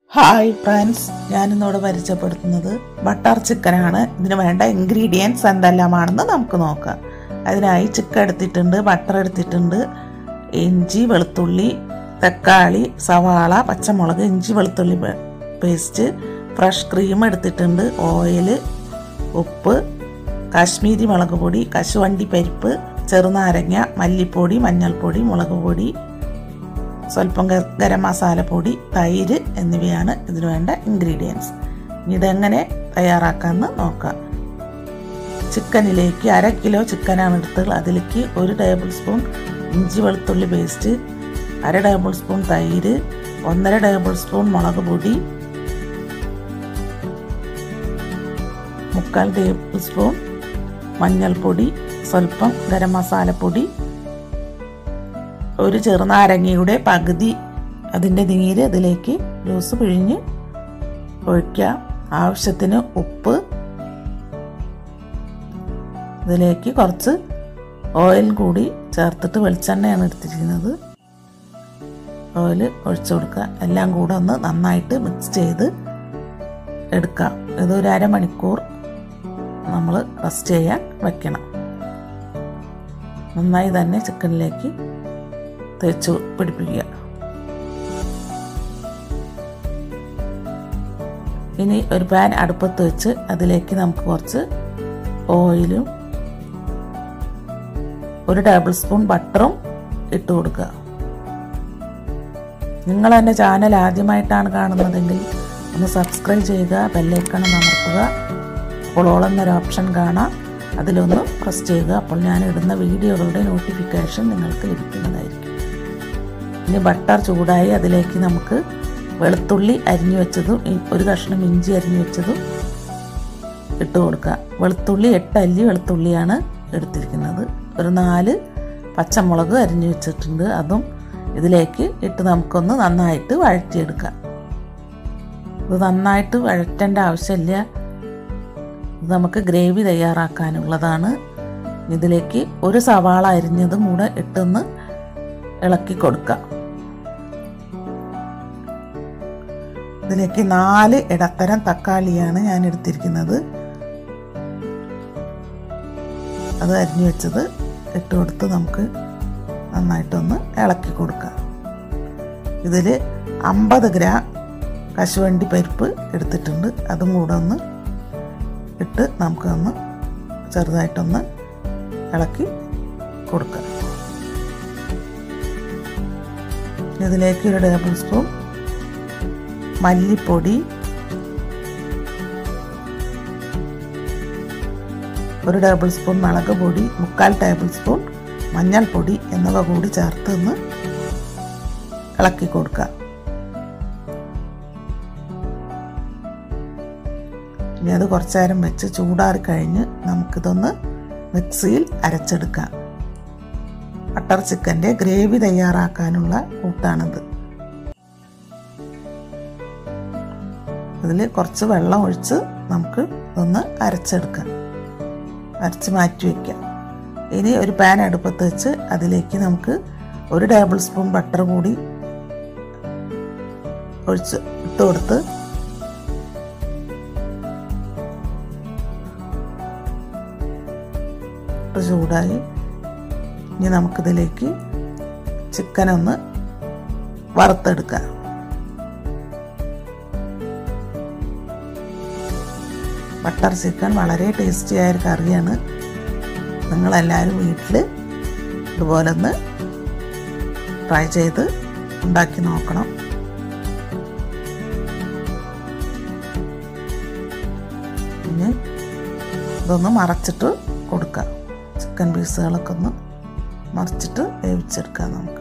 hi friends ഞാനിന്നിവിടെ പരിചയപ്പെടുത്തുന്നത് butter ചിക്കനാണ് ഇതിന് വേണ്ട ഇൻഗ്രീഡിയൻസ് എന്തെല്ലാമാണെന്ന് നമുക്ക് നോക്കാം അതിനായി ചിക്കൻ എടുത്തിട്ടുണ്ട് ബട്ടർ എടുത്തിട്ടുണ്ട് ഇഞ്ചി വെളുത്തുള്ളി തക്കാളി സവാള പച്ചമുളക് ഇഞ്ചി വെളുത്തുള്ളി പേസ്റ്റ് ഫ്രഷ് ക്രീം എടുത്തിട്ടുണ്ട് ഓയിൽ ഉപ്പ് കാശ്മീരി മുളക് പൊടി കശുവണ്ടി പരിപ്പ് ചെറുനാരങ്ങ മല്ലിപ്പൊടി മഞ്ഞൾപ്പൊടി മുളക് പൊടി സ്വല്പം ഗ- ഗരം മസാലപ്പൊടി തൈര് എന്നിവയാണ് ഇതിന് വേണ്ട ഇൻഗ്രീഡിയൻസ് ഇതെങ്ങനെ തയ്യാറാക്കാമെന്ന് നോക്കാം ചിക്കനിലേക്ക് അര കിലോ ചിക്കനാണ് എടുത്തത് അതിലേക്ക് ഒരു ടേബിൾ സ്പൂൺ ഇഞ്ചി വെളുത്തുള്ളി പേസ്റ്റ് അര ടേബിൾ സ്പൂൺ തൈര് ഒന്നര ടേബിൾ സ്പൂൺ മുളക് പൊടി മുക്കാൽ ടേബിൾ സ്പൂൺ മഞ്ഞൾപ്പൊടി സ്വല്പം ഗരം മസാലപ്പൊടി ഒരു ചെറുനാരങ്ങയുടെ പകുതി അതിൻ്റെ നീര് അതിലേക്ക് ജ്യൂസ് പിഴിഞ്ഞ് ഒഴിക്കാം ആവശ്യത്തിന് ഉപ്പ് ഇതിലേക്ക് കുറച്ച് ഓയിൽ കൂടി ചേർത്തിട്ട് വെളിച്ചെണ്ണയാണ് എടുത്തിരിക്കുന്നത് ഓയിൽ ഒഴിച്ചു കൊടുക്കുക എല്ലാം കൂടെ ഒന്ന് നന്നായിട്ട് മിക്സ് ചെയ്ത് എടുക്കാം ഇത് ഒരു അരമണിക്കൂർ നമ്മൾ റെസ്റ്റ് ചെയ്യാൻ വെക്കണം നന്നായി തന്നെ ചിക്കനിലേക്ക് തേച്ച് പിടിപ്പിക്കുക ഇനി ഒരു പാൻ അടുപ്പത്ത് വെച്ച് അതിലേക്ക് നമുക്ക് കുറച്ച് ഓയിലും ഒരു ടേബിൾ സ്പൂൺ ബട്ടറും ഇട്ട് കൊടുക്കുക നിങ്ങൾ എൻ്റെ ചാനൽ ആദ്യമായിട്ടാണ് കാണുന്നതെങ്കിൽ ഒന്ന് സബ്സ്ക്രൈബ് ചെയ്യുക ബെല്ലൈക്കണം അമർത്തുക അപ്പോൾ ഓളെന്നൊരു ഓപ്ഷൻ കാണാം അതിലൊന്ന് പ്രസ് ചെയ്യുക അപ്പോൾ ഞാൻ ഇടുന്ന വീഡിയോകളുടെ നോട്ടിഫിക്കേഷൻ നിങ്ങൾക്ക് ലഭിക്കുന്നതായിരിക്കും ഇനി ബട്ടർ ചൂടായി അതിലേക്ക് നമുക്ക് വെളുത്തുള്ളി അരിഞ്ഞു വെച്ചതും ഇ- ഒരു കഷ്ണം ഇഞ്ചി അരിഞ്ഞു വെച്ചതും ഇട്ട് കൊടുക്കുക വെളുത്തുള്ളി എട്ട് അല്ലി വെളുത്തുള്ളിയാണ് എടുത്തിരിക്കുന്നത് ഒരു നാല് പച്ചമുളക് അരിഞ്ഞു വെച്ചിട്ടുണ്ട് അതും ഇതിലേക്ക് ഇട്ട് നമുക്കൊന്ന് നന്നായിട്ട് വഴറ്റിയെടുക്കാം ഇത് നന്നായിട്ട് വഴറ്റേണ്ട ആവശ്യമില്ല ഇത് നമുക്ക് ഗ്രേവി തയ്യാറാക്കാനുള്ളതാണ് ഇതിലേക്ക് ഒരു സവാള അരിഞ്ഞതും കൂടെ ഇട്ടൊന്ന് ഇളക്കി കൊടുക്കാം ഇതിലേക്ക് നാല് ഇടത്തരം തക്കാളിയാണ് ഞാൻ എടുത്തിരിക്കുന്നത് അത് അരിഞ്ഞു വെച്ചത് ഇട്ട് കൊടുത്ത് നമുക്ക് നന്നായിട്ടൊന്ന് ഇളക്കി കൊടുക്കാം ഇതിൽ അമ്പത് ഗ്രാം കശുവണ്ടി പരിപ്പ് എടുത്തിട്ടുണ്ട് അതും കൂടെ ഒന്ന് ഇട്ട് നമുക്കൊന്ന് ചെറുതായിട്ടൊന്ന് ഇളക്കി കൊടുക്കാം ഇതിലേക്ക് ഒരു ടേബിൾ സ്പൂൺ മല്ലിപ്പൊടി ഒരു ടേബിൾ സ്പൂൺ മുളക് പൊടി മുക്കാൽ ടേബിൾ സ്പൂൺ മഞ്ഞൾപ്പൊടി എന്നിവ കൂടി ചേർത്ത് ഒന്ന് ഇളക്കി കൊടുക്കുക ഇനി അത് കുറച്ചു നേരം വെച്ച് ചൂടാറി കഴിഞ്ഞ് നമുക്കിതൊന്ന് മിക്സിയിൽ അരച്ചെടുക്കാം ബട്ടർ ചിക്കൻ്റെ ഗ്രേവി തയ്യാറാക്കാനുള്ള കൂട്ടാണിത് ഇതിൽ കുറച്ച് വെള്ളം ഒഴിച്ച് നമുക്ക് ഇതൊന്ന് അരച്ചെടുക്കാം അരച്ച് മാറ്റി വയ്ക്കാം ഇനി ഒരു പാൻ അടുപ്പത്ത് വെച്ച് അതിലേക്ക് നമുക്ക് ഒരു ടേബിൾ സ്പൂൺ ബട്ടർ കൂടി ഒഴിച്ച് ഇട്ട് കൊടുത്ത് ഇട്ട് ചൂടായി ഇനി നമുക്കിതിലേക്ക് ചിക്കൻ ഒന്ന് വറുത്തെടുക്കാം ബട്ടർ ചിക്കൻ വളരെ ടേസ്റ്റിയായ ഒരു കറിയാണ് നിങ്ങളെല്ലാവരും വീട്ടിൽ ഇതുപോലെ ഒന്ന് ട്രൈ ചെയ്ത് ഉണ്ടാക്കി നോക്കണം ഇനി ഇതൊന്ന് മറച്ചിട്ട് കൊടുക്കാം ചിക്കൻ പീസുകളൊക്കെ ഒന്ന് മറിച്ചിട്ട് വേവിച്ചെടുക്കാം നമുക്ക്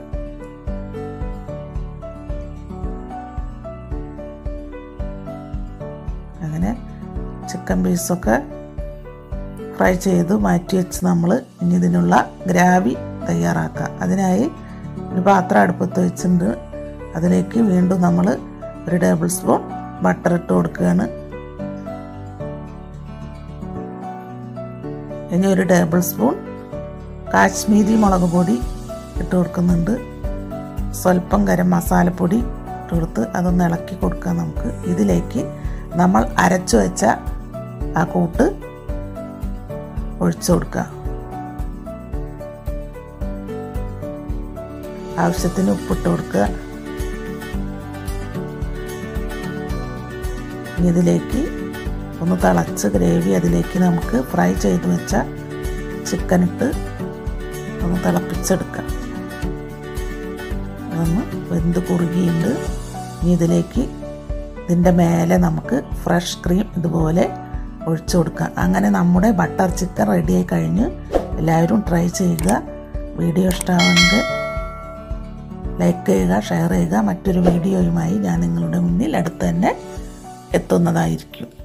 അങ്ങനെ ചിക്കൻ പീസൊക്കെ ഫ്രൈ ചെയ്ത് മാറ്റി വെച്ച് നമ്മൾ ഇനി ഇതിനുള്ള ഗ്രാവി തയ്യാറാക്കാം അതിനായി ഒരു പാത്രം അടുപ്പത്ത് വെച്ചിട്ടുണ്ട് അതിലേക്ക് വീണ്ടും നമ്മൾ ഒരു ടേബിൾ സ്പൂൺ ബട്ടർ ഇട്ട് കൊടുക്കുകയാണ് ഇനി ഒരു ടേബിൾ സ്പൂൺ കാശ്മീരി മുളക് പൊടി ഇട്ട് കൊടുക്കുന്നുണ്ട് സ്വല്പം ഗരം മസാലപ്പൊടി ഇട്ട് കൊടുത്ത് അതൊന്ന് ഇളക്കി കൊടുക്കാം നമുക്ക് ഇതിലേക്ക് നമ്മൾ അരച്ചു വെച്ച ആ കൂട്ട് ഒഴിച്ചു കൊടുക്കുക ആവശ്യത്തിന് ഉപ്പിട്ട് കൊടുക്കുക ഇനി ഇതിലേക്ക് ഒന്ന് തിളച്ച് ഗ്രേവി അതിലേക്ക് നമുക്ക് ഫ്രൈ ചെയ്ത് വെച്ച ചിക്കൻ ഇട്ട് ഒന്ന് തിളപ്പിച്ചെടുക്കാം അതൊന്ന് വെന്ത് കുറുകിയുണ്ട് ഇനി ഇതിലേക്ക് ഇതിൻ്റെ മേലെ നമുക്ക് ഫ്രഷ് ക്രീം ഇതുപോലെ ഒഴിച്ചു കൊടുക്കാം അങ്ങനെ നമ്മുടെ ബട്ടർ ചിക്കൻ റെഡിയായി കഴിഞ്ഞ് എല്ലാവരും ട്രൈ ചെയ്യുക വീഡിയോ ഇഷ്ടമാണെങ്കിൽ ലൈക്ക് ചെയ്യുക ഷെയർ ചെയ്യുക മറ്റൊരു വീഡിയോയുമായി ഞാൻ നിങ്ങളുടെ മുന്നിൽ അടുത്ത് തന്നെ എത്തുന്നതായിരിക്കും